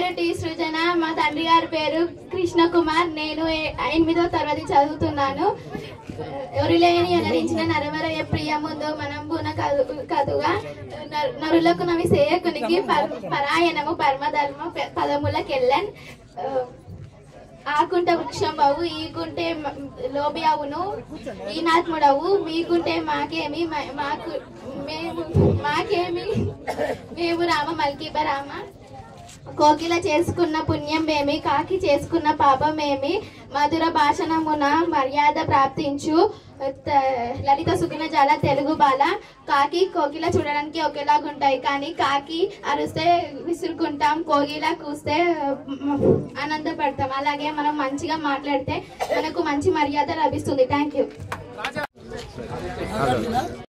పేరు టి సృజన మా తండ్రి గారి పేరు కృష్ణ కుమార్ నేను ఏ- ఎనిమిదో తరగతి చదువుతున్నాను ఎవరులేని ఎనరించిన నరవరయ ప్రియముందు మనం గుణ కదు- కదుగా నరు- నరులకు నవి సేయకునికి పర్- పరాయణము పరమధర్మ ప- పదములకెళ్ళన్ ఆ, ఆకుంట వృక్షంబవు ఈకుంటే మ- లోబియావును ఈనాత్ముడవు మీకుంటే మాకేమి మ- మాకు మేము మాకేమి మేము రామ మల్కీబ రామ కోకిల చేసుకున్న పుణ్యమేమి కాకి చేసుకున్న పాపమేమి మధుర భాషణమున మర్యాద ప్రాప్తించు త- లలిత సుగుణ జాల తెలుగు బాల కాకి కోకిల చూడడానికి ఒకేలాగుంటాయి కానీ కాకి అరుస్తే విసురుకుంటాం కోకిల కూస్తే మ్, ఆనందపడతాం అలాగే మనం మంచిగా మాట్లాడితే మనకు మంచి మర్యాద లభిస్తుంది థ్యాంక్ యూ